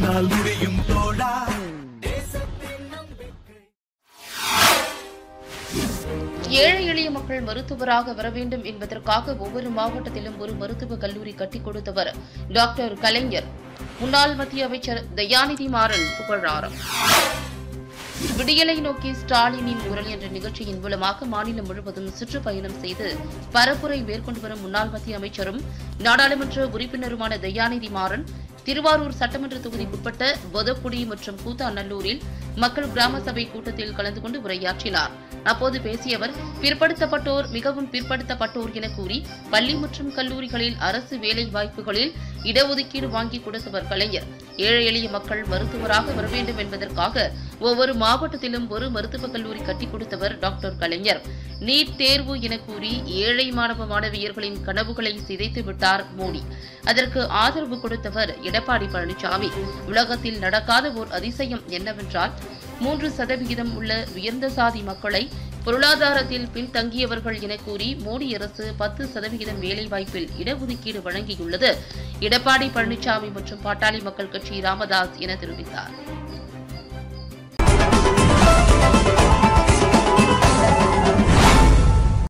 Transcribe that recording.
உன்னால் முடியும் தோழா ஏழை எளிய மக்கள் மருத்துவராக வர வேண்டும் என்பதற்காக ஒவ்வொரு மாவட்டத்திலும் ஒரு மருத்துவக் கல்லூரி கட்டிக் கொடுத்தவர் டாக்டர் கலைஞர் முன்னாள் மத்திய அமைச்சர் தயாநிதி மாறன் புகழாரம் விடியலை நோக்கி ஸ்டாலினின் குரல் என்ற நிகழ்ச்சியின் மூலமாக மாநிலம் முழுவதும் சுற்றுப்பயணம் செய்து பரப்புரை மேற்கொண்டு வரும் முன்னாள் மத்திய அமைச்சரும் நாடாளுமன்ற உறுப்பினருமான தயாநிதி மாறன் திருவாரூர் சட்டமன்ற தொகுதிக்குட்பட்ட பொதக்குடி மற்றும் கூத்தாநல்லூரில் மக்கள் கிராம சபை கூட்டத்தில் கலந்து கொண்டு உரையாற்றினார் அப்போது பேசிய அவர் பிற்படுத்தப்பட்டோர் மிகவும் பிற்படுத்தப்பட்டோர் என கூறி பள்ளி மற்றும் கல்லூரிகளில் அரசு வேலை வாய்ப்புகளில் இடஒதுக்கீடு வாங்கி கொடுத்தவர் கலைஞர் ஏழை எளிய மக்கள் மருத்துவராக வர வேண்டும் என்பதற்காக ஒவ்வொரு மாவட்டத்திலும் ஒரு மருத்துவக் கல்லூரி கட்டிக் கொடுத்தவர் டாக்டர் கலைஞர் நீட் தேர்வு என கூறி ஏழை மாணவ மாணவியர்களின் கனவுகளை சிதைத்து விட்டார் மோடி அதற்கு ஆதரவு கொடுத்தவர் எடப்பாடி பழனிசாமி உலகத்தில் நடக்காத ஓர் அதிசயம் என்னவென்றால் மூன்று சதவிகிதம் உள்ள உயர்ந்த சாதி மக்களை பொருளாதாரத்தில் பின்தங்கியவர்கள் என கூறி மோடி அரசு பத்து சதவிகிதம் வேலைவாய்ப்பில் இடஒதுக்கீடு வழங்கியுள்ளது எடப்பாடி பழனிசாமி மற்றும் பாட்டாளி மக்கள் கட்சி ராமதாஸ் என தெரிவித்தார்